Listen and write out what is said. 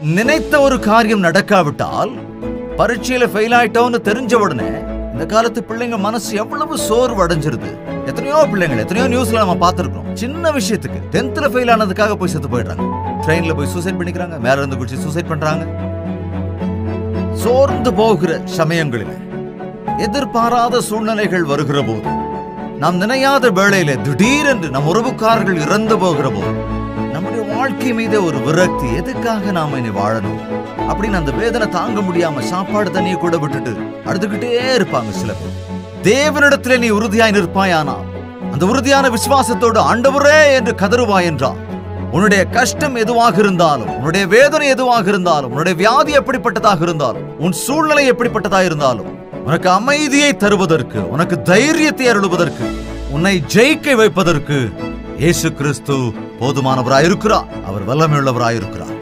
நினைத்த ஒரு காரியம் நடக்காவிட்டால் பரீட்சையில ஃபெயில் ஆயிட்டோம்னு தெரிஞ்ச உடனே இந்த காலத்து பிள்ளைங்க மனசு எவ்வளவு சோர்வு அடைஞ்சிருது எத்தனையோ பிள்ளைங்க எத்தனையோ நியூஸ்ல நம்ம பார்த்திருக்கோம் சின்ன விஷயத்துக்கு டென்த்ல ஃபெயில் ஆனதுக்காக போய் செத்து போயிடுறாங்க ட்ரெயின்ல போய் சூசைட் பண்ணிக்கிறாங்க மேல இருந்து குடிச்சு சூசைட் பண்றாங்க சோர்ந்து போகிற சமயங்களில் எதிர்பாராத சூழ்நிலைகள் வருகிற போது நாம் நினையாத வேளையில திடீரென்று நம் உறவுக்காரர்கள் இறந்து போகிற போது நம்முடைய வாழ்க்கை மீது ஒரு விரக்தி எதுக்காக நாம இனி வாழணும் அப்படின்னு அந்த வேதனை தாங்க முடியாம சாப்பாடு தண்ணியை கூட விட்டுட்டு அழுதுகிட்டே இருப்பாங்க சில பேர் தேவனிடத்திலே நீ உறுதியாய் நிற்பாயானா அந்த உறுதியான விசுவாசத்தோடு ஆண்டவரே என்று கதறுவாய் என்றால் உன்னுடைய கஷ்டம் எதுவாக இருந்தாலும் உன்னுடைய வேதனை எதுவாக இருந்தாலும் உன்னுடைய வியாதி எப்படிப்பட்டதாக இருந்தாலும் உன் சூழ்நிலை எப்படிப்பட்டதாக இருந்தாலும் உனக்கு அமைதியை தருவதற்கு உனக்கு தைரியத்தை அருளுவதற்கு உன்னை ஜெயிக்க வைப்பதற்கு இயேசு கிறிஸ்து போதுமானவராயிருக்கிறார் அவர் வல்லமையுள்ளவராயிருக்கிறார்